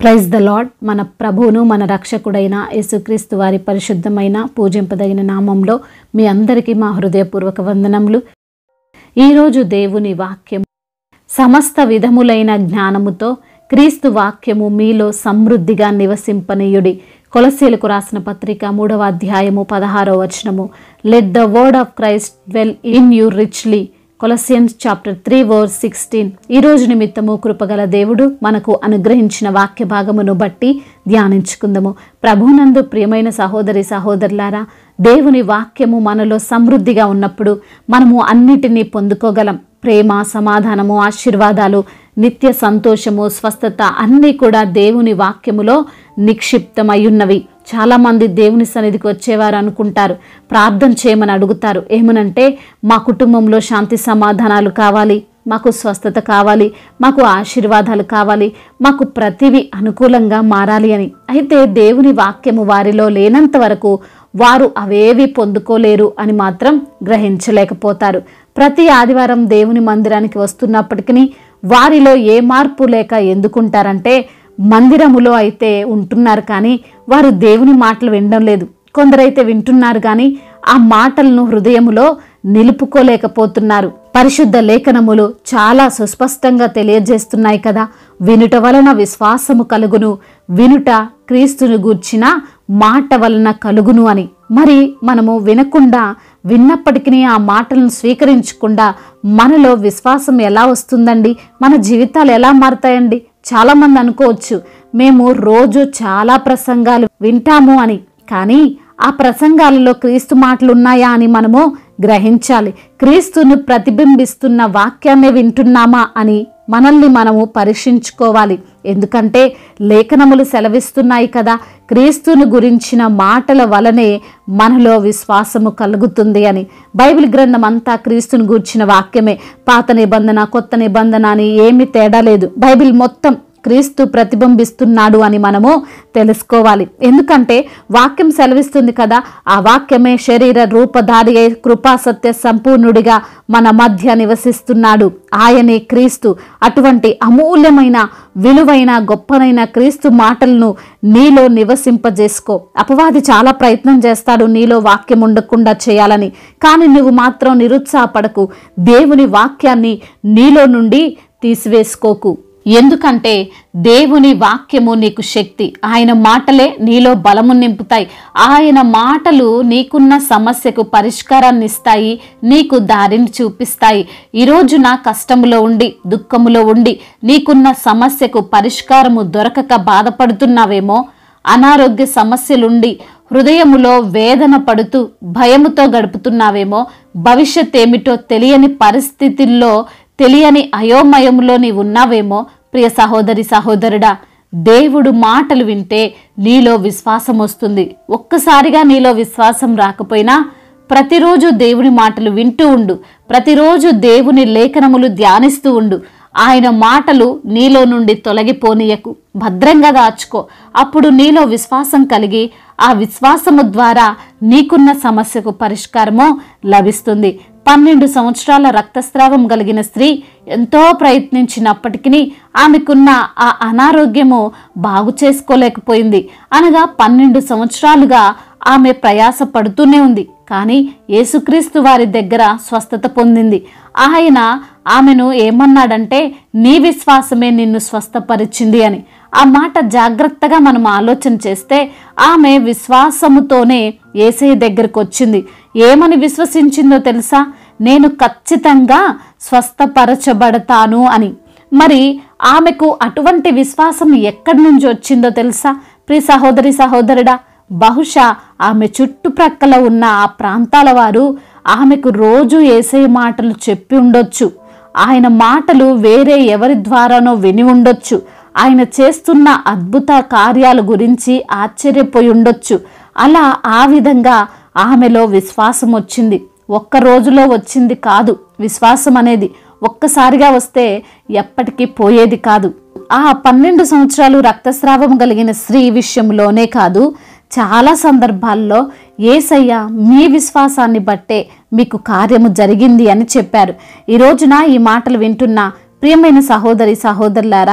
praise the lord మన ప్రభువును మన రక్షకుడైన యేసుక్రీస్తు వారి పరిశుద్ధమైన పూజింపదగిన నామంలో మీ అందరికీ మా హృదయపూర్వక వందనములు ఈరోజు దేవుని వాక్యం సమస్త విధములైన జ్ఞానముతో క్రీస్తు వాక్యము మీలో సమృద్ధిగా నివసింపనీయుడి కొలసీలకు రాసిన పత్రిక మూడవ అధ్యాయము పదహారవ వచనము let the word of Christ well in you richly Colossians chapter three verse sixteen ఈ రోజు నిమిత్తము కృపగల దేవుడు మనకు అనుగ్రహించిన వాక్య భాగమును బట్టి ధ్యానించుకుందాము ప్రభునందు ప్రియమైన సహోదరి సహోదరులారా దేవుని వాక్యము మనలో సమృద్ధిగా ఉన్నప్పుడు మనము అన్నిటినీ పొందుకోగలం ప్రేమ సమాధానము ఆశీర్వాదాలు నిత్య సంతోషము స్వస్థత అన్నీ కూడా దేవుని వాక్యములో నిక్షిప్తమై ఉన్నవి చాలామంది దేవుని సన్నిధికి వచ్చేవారు అనుకుంటారు ప్రార్థన చేయమని అడుగుతారు ఏమనంటే మా కుటుంబంలో శాంతి సమాధానాలు కావాలి మాకు స్వస్థత కావాలి మాకు ఆశీర్వాదాలు కావాలి మాకు ప్రతివి అనుకూలంగా మారాలి అని అయితే దేవుని వాక్యము వారిలో లేనంత వరకు వారు అవేవి పొందుకోలేరు అని మాత్రం గ్రహించలేకపోతారు ప్రతి ఆదివారం దేవుని మందిరానికి వస్తున్నప్పటికీ వారిలో ఏ మార్పు లేక ఎందుకుంటారంటే మందిరములో అయితే ఉంటున్నారు కానీ వారు దేవుని మాటలు వినడం లేదు కొందరైతే వింటున్నారు కానీ ఆ మాటలను హృదయములో నిలుపుకోలేకపోతున్నారు పరిశుద్ధ లేఖనములు చాలా సుస్పష్టంగా తెలియజేస్తున్నాయి కదా వినుట వలన విశ్వాసము కలుగును వినుట క్రీస్తును గూర్చిన మాట వలన కలుగును అని మరి మనము వినకుండా విన్నప్పటికీ ఆ మాటలను స్వీకరించకుండా మనలో విశ్వాసం ఎలా వస్తుందండి మన జీవితాలు ఎలా మారుతాయండి చాలామంది అనుకోవచ్చు మేము రోజు చాలా ప్రసంగాలు వింటాము అని కానీ ఆ ప్రసంగాలలో క్రీస్తు మాటలు ఉన్నాయా అని మనము గ్రహించాలి క్రీస్తును ప్రతిబింబిస్తున్న వాక్యాన్ని వింటున్నామా అని మనల్ని మనము పరీక్షించుకోవాలి ఎందుకంటే లేఖనములు సెలవిస్తున్నాయి కదా క్రీస్తుని గురించిన మాటల వలనే మనలో విశ్వాసము కలుగుతుంది అని బైబిల్ గ్రంథం అంతా క్రీస్తుని గురించిన వాక్యమే పాత నిబంధన కొత్త నిబంధన అని ఏమి తేడా లేదు బైబిల్ మొత్తం క్రీస్తు ప్రతిబింబిస్తున్నాడు అని మనము తెలుసుకోవాలి ఎందుకంటే వాక్యం సెలవిస్తుంది కదా ఆ వాక్యమే శరీర రూపధారి అయి కృపా సత్య సంపూర్ణుడిగా మన మధ్య నివసిస్తున్నాడు ఆయనే క్రీస్తు అటువంటి అమూల్యమైన విలువైన గొప్పనైన క్రీస్తు మాటలను నీలో నివసింపజేసుకో అపవాది చాలా ప్రయత్నం చేస్తాడు నీలో వాక్యం ఉండకుండా చేయాలని కానీ నువ్వు మాత్రం నిరుత్సాహపడకు దేవుని వాక్యాన్ని నీలో నుండి తీసివేసుకోకు ఎందుకంటే దేవుని వాక్యము నీకు శక్తి ఆయన మాటలే నీలో బలము నింపుతాయి ఆయన మాటలు నీకున్న సమస్యకు పరిష్కారాన్ని ఇస్తాయి నీకు దారిని చూపిస్తాయి ఈరోజు నా కష్టములో ఉండి దుఃఖములో ఉండి నీకున్న సమస్యకు పరిష్కారము దొరకక బాధపడుతున్నావేమో అనారోగ్య సమస్యలుండి హృదయములో వేదన పడుతూ భయముతో గడుపుతున్నావేమో భవిష్యత్ ఏమిటో తెలియని పరిస్థితుల్లో తెలియని అయోమయంలో నీవు ఉన్నావేమో ప్రియ సహోదరి సహోదరుడా దేవుడు మాటలు వింటే నీలో విశ్వాసం వస్తుంది ఒక్కసారిగా నీలో విశ్వాసం రాకపోయినా ప్రతిరోజు దేవుని మాటలు వింటూ ఉండు ప్రతిరోజు దేవుని లేఖనములు ధ్యానిస్తూ ఉండు ఆయన మాటలు నీలో నుండి తొలగిపోనీయకు భద్రంగా దాచుకో అప్పుడు నీలో విశ్వాసం కలిగి ఆ విశ్వాసము ద్వారా నీకున్న సమస్యకు పరిష్కారము లభిస్తుంది పన్నెండు సంవత్సరాల రక్తస్రావం కలిగిన స్త్రీ ఎంతో ప్రయత్నించినప్పటికీ ఆమెకున్న ఆ అనారోగ్యము బాగు చేసుకోలేకపోయింది అనగా పన్నెండు సంవత్సరాలుగా ఆమె ప్రయాస పడుతూనే ఉంది కానీ యేసుక్రీస్తు వారి దగ్గర స్వస్థత పొందింది ఆయన ఆమెను ఏమన్నాడంటే నీ విశ్వాసమే నిన్ను స్వస్థపరిచింది అని ఆ మాట జాగ్రత్తగా మనం ఆలోచన చేస్తే ఆమె విశ్వాసముతోనే ఏసయ్య దగ్గరకు వచ్చింది ఏమని విశ్వసించిందో తెలుసా నేను ఖచ్చితంగా స్వస్థపరచబడతాను అని మరి ఆమెకు అటువంటి విశ్వాసం ఎక్కడి నుంచి వచ్చిందో తెలుసా ప్రి సహోదరి సహోదరుడా బహుశా ఆమె చుట్టుప్రక్కల ఉన్న ఆ ప్రాంతాల వారు ఆమెకు రోజు ఏసే మాటలు చెప్పి ఉండొచ్చు ఆయన మాటలు వేరే ఎవరి ద్వారానో విని ఉండొచ్చు ఆయన చేస్తున్న అద్భుత కార్యాల గురించి ఆశ్చర్యపోయి ఉండొచ్చు అలా ఆ విధంగా ఆమెలో విశ్వాసం వచ్చింది ఒక్క రోజులో వచ్చింది కాదు విశ్వాసం అనేది ఒక్కసారిగా వస్తే ఎప్పటికీ పోయేది కాదు ఆ పన్నెండు సంవత్సరాలు రక్తస్రావం కలిగిన స్త్రీ విషయంలోనే కాదు చాలా సందర్భాల్లో ఏసయ్య మీ విశ్వాసాన్ని బట్టే మీకు కార్యము జరిగింది అని చెప్పారు ఈ రోజున ఈ మాటలు వింటున్న ప్రియమైన సహోదరి సహోదరులారా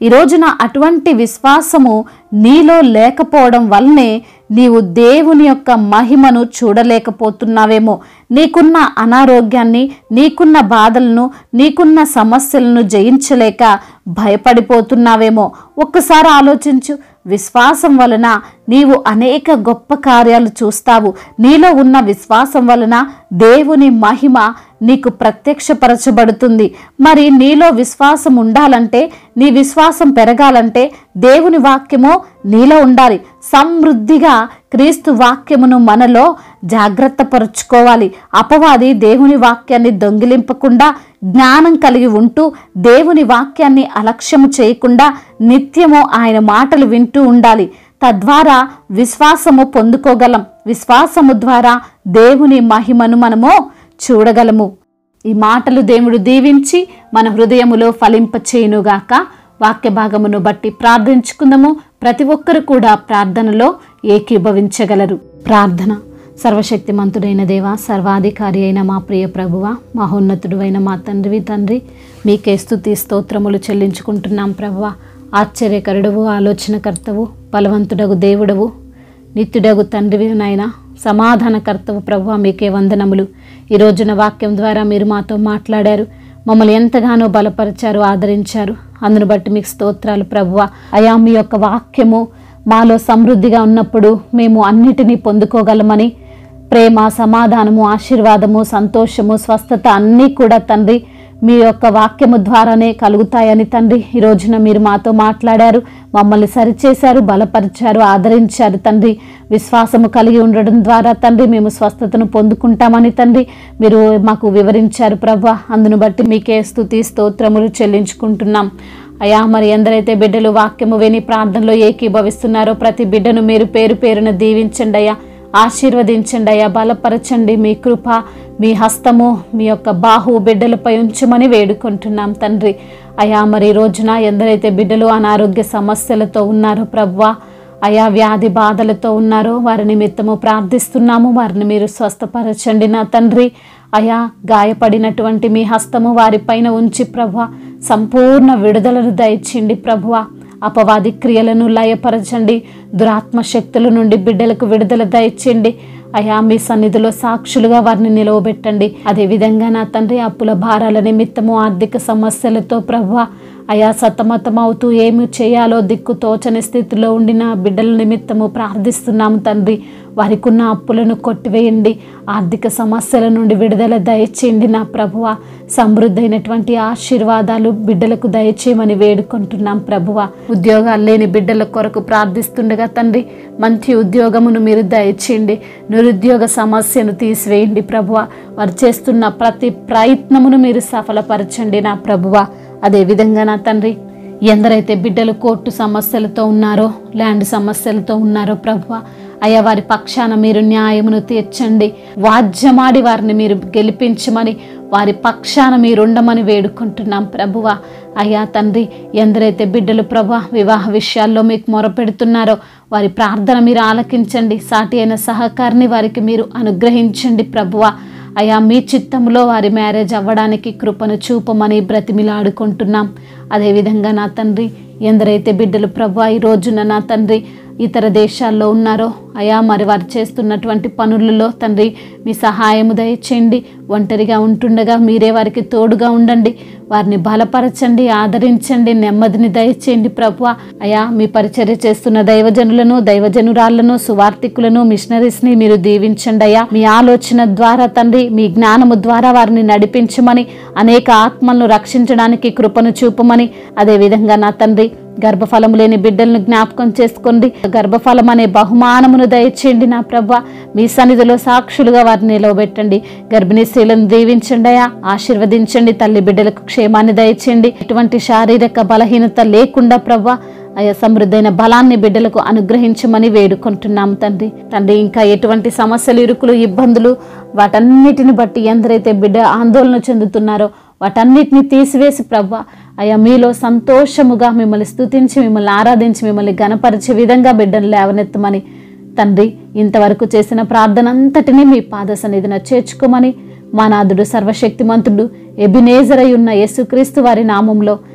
ఈ రోజున అటువంటి విశ్వాసము నీలో లేకపోవడం వల్లనే నీవు దేవుని యొక్క మహిమను చూడలేకపోతున్నావేమో నీకున్న అనారోగ్యాన్ని నీకున్న బాధలను నీకున్న సమస్యలను జయించలేక భయపడిపోతున్నావేమో ఒక్కసారి ఆలోచించు విశ్వాసం వలన నీవు అనేక గొప్ప కార్యాలు చూస్తావు నీలో ఉన్న విశ్వాసం వలన దేవుని మహిమ నీకు ప్రత్యక్షపరచబడుతుంది మరి నీలో విశ్వాసం ఉండాలంటే నీ విశ్వాసం పెరగాలంటే దేవుని వాక్యము నీలో ఉండాలి సమృద్ధిగా క్రీస్తు వాక్యమును మనలో జాగ్రత్త పరుచుకోవాలి అపవాది దేవుని వాక్యాన్ని దొంగిలింపకుండా జ్ఞానం కలిగి ఉంటూ దేవుని వాక్యాన్ని అలక్ష్యము చేయకుండా నిత్యము ఆయన మాటలు వింటూ ఉండాలి తద్వారా విశ్వాసము పొందుకోగలం విశ్వాసము ద్వారా దేవుని మహిమను మనము చూడగలము ఈ మాటలు దేవుడు దీవించి మన హృదయములో ఫలింపచేయునుగాక వాక్య భాగమును బట్టి ప్రార్థించుకుందాము ప్రతి ఒక్కరు కూడా ప్రార్థనలో ఏకీభవించగలరు ప్రార్థన సర్వశక్తిమంతుడైన దేవ సర్వాధికారి అయిన మా ప్రియ ప్రభువ మహోన్నతుడు అయిన మా తండ్రివి తండ్రి మీకే స్తుతి స్తోత్రములు చెల్లించుకుంటున్నాం ప్రభువ ఆశ్చర్యకరుడవు ఆలోచనకర్తవు బలవంతుడగు దేవుడవు నిత్యుడగు తండ్రివి నాయన సమాధానకర్తవు ప్రభు మీకే వందనములు ఈ రోజున వాక్యం ద్వారా మీరు మాతో మాట్లాడారు మమ్మల్ని ఎంతగానో బలపరిచారు ఆదరించారు అందును బట్టి మీకు స్తోత్రాలు ప్రభువ అయా మీ యొక్క వాక్యము మాలో సమృద్ధిగా ఉన్నప్పుడు మేము అన్నిటినీ పొందుకోగలమని ప్రేమ సమాధానము ఆశీర్వాదము సంతోషము స్వస్థత అన్నీ కూడా తండ్రి మీ యొక్క వాక్యము ద్వారానే కలుగుతాయని తండ్రి ఈ రోజున మీరు మాతో మాట్లాడారు మమ్మల్ని సరిచేశారు బలపరిచారు ఆదరించారు తండ్రి విశ్వాసము కలిగి ఉండడం ద్వారా తండ్రి మేము స్వస్థతను పొందుకుంటామని తండ్రి మీరు మాకు వివరించారు ప్రభా అందును బట్టి మీకే స్తుతి స్తోత్రములు చెల్లించుకుంటున్నాం అయా మరి ఎందరైతే బిడ్డలు వాక్యము విని ప్రార్థనలో ఏకీభవిస్తున్నారో ప్రతి బిడ్డను మీరు పేరు పేరున దీవించండి అయ్యా ఆశీర్వదించండి అయ్యా బలపరచండి మీ కృప మీ హస్తము మీ యొక్క బాహు బిడ్డలపై ఉంచమని వేడుకుంటున్నాం తండ్రి అయా మరి ఈ రోజున ఎందరైతే బిడ్డలు అనారోగ్య సమస్యలతో ఉన్నారో ప్రవ్వా అయా వ్యాధి బాధలతో ఉన్నారో వారి నిమిత్తము ప్రార్థిస్తున్నాము వారిని మీరు స్వస్థపరచండి నా తండ్రి అయా గాయపడినటువంటి మీ హస్తము వారిపైన ఉంచి ప్రభు సంపూర్ణ విడుదలను దయచేయండి ప్రభువ అపవాది క్రియలను లయపరచండి దురాత్మ శక్తుల నుండి బిడ్డలకు విడుదల దయచేయండి అయా మీ సన్నిధిలో సాక్షులుగా వారిని నిలవబెట్టండి అదేవిధంగా నా తండ్రి అప్పుల భారాల నిమిత్తము ఆర్థిక సమస్యలతో ప్రభు అయా సతమతం అవుతూ ఏమి చేయాలో దిక్కు తోచని స్థితిలో ఉండిన బిడ్డల నిమిత్తము ప్రార్థిస్తున్నాము తండ్రి వారికి ఉన్న అప్పులను కొట్టివేయండి ఆర్థిక సమస్యల నుండి విడుదల దయచేయండి నా ప్రభువ సమృద్ధైనటువంటి ఆశీర్వాదాలు బిడ్డలకు దయచేయమని వేడుకుంటున్నాం ప్రభువ ఉద్యోగాలు లేని బిడ్డల కొరకు ప్రార్థిస్తుండగా తండ్రి మంచి ఉద్యోగమును మీరు దయచేయండి నిరుద్యోగ సమస్యను తీసివేయండి ప్రభువ వారు చేస్తున్న ప్రతి ప్రయత్నమును మీరు సఫలపరచండి నా ప్రభువ అదేవిధంగా నా తండ్రి ఎందరైతే బిడ్డలు కోర్టు సమస్యలతో ఉన్నారో ల్యాండ్ సమస్యలతో ఉన్నారో ప్రభువ అయ్యా వారి పక్షాన మీరు న్యాయమును తీర్చండి వాద్యమాడి వారిని మీరు గెలిపించమని వారి పక్షాన మీరు ఉండమని వేడుకుంటున్నాం ప్రభువ అయ్యా తండ్రి ఎందరైతే బిడ్డలు ప్రభా వివాహ విషయాల్లో మీకు మొరపెడుతున్నారో వారి ప్రార్థన మీరు ఆలకించండి సాటి అయిన సహకారిని వారికి మీరు అనుగ్రహించండి ప్రభువ అయా మీ చిత్తంలో వారి మ్యారేజ్ అవ్వడానికి కృపను చూపమని బ్రతిమిలాడుకుంటున్నాం అదేవిధంగా నా తండ్రి ఎందరైతే బిడ్డలు ప్రభు ఈ రోజున నా తండ్రి ఇతర దేశాల్లో ఉన్నారో అయా మరి వారు చేస్తున్నటువంటి పనులలో తండ్రి మీ సహాయము దయచేయండి ఒంటరిగా ఉంటుండగా మీరే వారికి తోడుగా ఉండండి వారిని బలపరచండి ఆదరించండి నెమ్మదిని దయచేయండి ప్రభు అయా మీ పరిచర్య చేస్తున్న దైవజనులను దైవజనురాళ్లను సువార్థికులను మిషనరీస్ని మీరు దీవించండి అయ్యా మీ ఆలోచన ద్వారా తండ్రి మీ జ్ఞానము ద్వారా వారిని నడిపించమని అనేక ఆత్మలను రక్షించడానికి కృపను చూపమని అదేవిధంగా నా తండ్రి గర్భఫలము లేని బిడ్డలను జ్ఞాపకం చేసుకోండి గర్భఫలం అనే బహుమానమును దయచేయండి నా ప్రభ మీ సన్నిధిలో సాక్షులుగా వారిని నిలవబెట్టండి గర్భిణీ స్త్రీలను దీవించండి అయా ఆశీర్వదించండి తల్లి బిడ్డలకు క్షేమాన్ని దయచేయండి ఎటువంటి శారీరక బలహీనత లేకుండా ప్రభ అయా సమృద్ధైన బలాన్ని బిడ్డలకు అనుగ్రహించమని వేడుకుంటున్నాం తండ్రి తండ్రి ఇంకా ఎటువంటి సమస్యలు ఇరుకులు ఇబ్బందులు వాటన్నిటిని బట్టి ఎందరైతే బిడ్డ ఆందోళన చెందుతున్నారో వాటన్నిటిని తీసివేసి ప్రభా అయ్యా మీలో సంతోషముగా మిమ్మల్ని స్తుతించి మిమ్మల్ని ఆరాధించి మిమ్మల్ని గనపరిచే విధంగా బిడ్డను లేవనెత్తమని తండ్రి ఇంతవరకు చేసిన ప్రార్థన అంతటినీ మీ పాద సన్నిధిన చేర్చుకోమని మా నాథుడు సర్వశక్తిమంతుడు ఎబినేజరై ఉన్న యేసుక్రీస్తు వారి నామంలో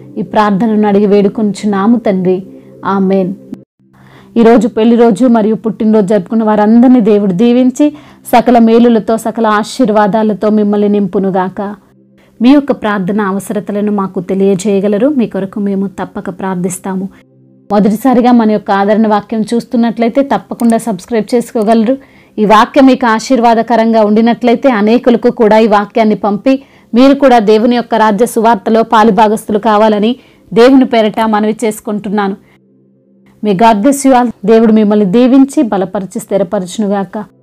ఈ ప్రార్థనను అడిగి వేడుకొంచున్నాము తండ్రి ఆమెన్ ఈరోజు పెళ్లి రోజు మరియు పుట్టినరోజు జరుపుకున్న వారందరినీ దేవుడు దీవించి సకల మేలులతో సకల ఆశీర్వాదాలతో మిమ్మల్ని నింపునుగాక మీ యొక్క ప్రార్థన అవసరతలను మాకు తెలియజేయగలరు మీ కొరకు మేము తప్పక ప్రార్థిస్తాము మొదటిసారిగా మన యొక్క ఆదరణ వాక్యం చూస్తున్నట్లయితే తప్పకుండా సబ్స్క్రైబ్ చేసుకోగలరు ఈ వాక్యం మీకు ఆశీర్వాదకరంగా ఉండినట్లయితే అనేకులకు కూడా ఈ వాక్యాన్ని పంపి మీరు కూడా దేవుని యొక్క రాజ్య సువార్తలో పాలుభాగస్తులు కావాలని దేవుని పేరట మనవి చేసుకుంటున్నాను మీ గాడ్ బ్లెస్ యు ఆల్ దేవుడు మిమ్మల్ని దీవించి బలపరిచి స్థిరపరచునుగాక